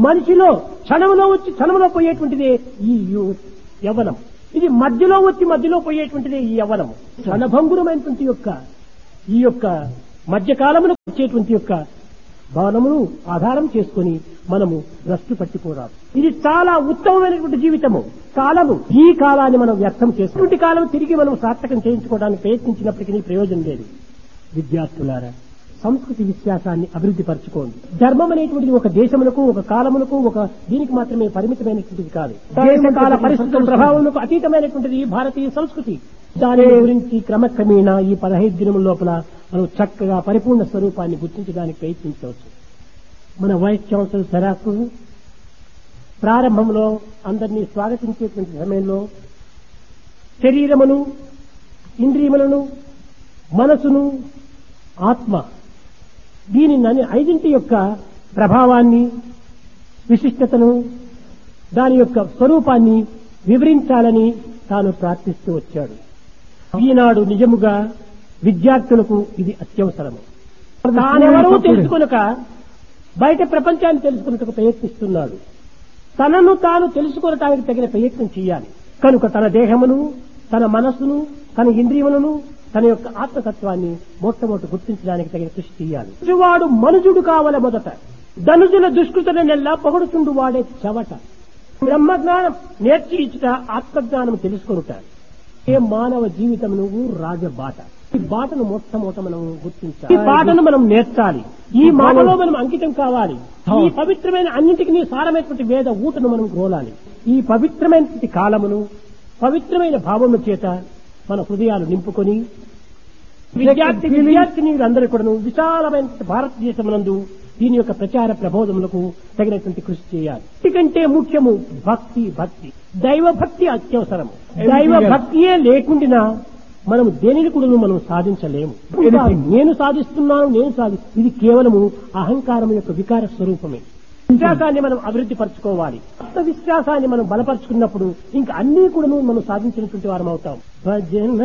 మనిషిలో క్షణంలో వచ్చి క్షణంలో పోయేటువంటిదే ఈ యు- యవ్వనం ఇది మధ్యలో వచ్చి మధ్యలో పోయేటువంటిదే ఈ యవ్వనము క్షణభంగురమైనటువంటి యొక్క ఈ యొక్క మధ్యకాలములో వచ్చేటువంటి యొక్క భవనమును ఆధారం చేసుకొని మనము భ్రష్టు పట్టిపోరాదు ఇది చాలా ఉత్తమమైనటువంటి జీవితము కాలము ఈ కాలాన్ని మనం వ్యర్థం చేసినటువంటి కాలం తిరిగి మనం సార్థకం చేయించుకోవడానికి ప్రయత్నించినప్పటికీ ప్రయోజనం లేదు విద్యార్థులారా సంస్కృతి విశ్వాసాన్ని అభివృద్ధి పరచుకోండి ధర్మం అనేటువంటిది ఒక దేశములకు ఒక కాలములకు ఒక దీనికి మాత్రమే పరిమితమైనటువంటిది కాదు దేశ కాల పరిస్థితుల ప్రభావములకు అతీతమైనటువంటిది ఈ భారతీయ సంస్కృతి దాని గురించి క్రమక్రమేణా ఈ పదహైదు దినముల లోపల మనం చక్కగా పరిపూర్ణ స్వరూపాన్ని గుర్తించడానికి ప్రయత్నించవచ్చు మన వైస్ ఛాన్సలర్ సెరాకు ప్రారంభంలో అందరినీ స్వాగతించేటువంటి సమయంలో శరీరమును ఇంద్రియములను మనసును ఆత్మ దీని నన్ను ఐదింటి యొక్క ప్రభావాన్ని విశిష్టతను దాని యొక్క స్వరూపాన్ని వివరించాలని తాను ప్రార్థిస్తూ వచ్చాడు ఈనాడు నిజముగా విద్యార్థులకు ఇది అత్యవసరము తానెవరూ తెలుసుకొనక బయట ప్రపంచాన్ని తెలుసుకున్నట్టుకు ప్రయత్నిస్తున్నాడు తనను తాను తెలుసుకొనటానికి తగిన ప్రయత్నం చేయాలి కనుక తన దేహమును తన మనస్సును తన ఇంద్రియములను తన యొక్క ఆత్మతత్వాన్ని మొట్టమొదటి గుర్తించడానికి తగిన కృషి చేయాలి వాడు మనుజుడు కావల మొదట ధనుజుల దుష్కృతల నెల్లా పొగడుచుండు వాడే చెవట బ్రహ్మజ్ఞానం నేర్చి ఇచ్చుట ఆత్మజ్ఞానం తెలుసుకొనుట ఏ మానవ జీవితం నువ్వు రాజబాట ఈ బాటను మొట్టమొదట మనం గుర్తించాలి ఈ బాటను మనం నేర్చాలి ఈ మాటలో మనం అంకితం కావాలి ఈ పవిత్రమైన అన్నింటికి సారమైనటువంటి వేద ఊటను మనం గ్రోలాలి ఈ పవిత్రమైనటువంటి కాలమును పవిత్రమైన భావము చేత మన హృదయాలు నింపుకొని విద్యార్థి విద్యార్థినీలందరూ కూడా విశాలమైన భారతదేశమునందు దీని యొక్క ప్రచార ప్రబోధములకు తగినటువంటి కృషి చేయాలి ఎందుకంటే ముఖ్యము భక్తి భక్తి దైవ భక్తి అత్యవసరము దైవ భక్తియే లేకుండా మనం దేనిని కూడా మనం సాధించలేము నేను సాధిస్తున్నాను నేను సాధి ఇది కేవలము అహంకారం యొక్క వికార స్వరూపమే విశ్వాసాన్ని మనం అభివృద్ధి పరచుకోవాలి ఆత్మ విశ్వాసాన్ని మనం బలపరుచుకున్నప్పుడు ఇంకా అన్ని కూడా మనం సాధించినటువంటి వారం అవుతాం భజన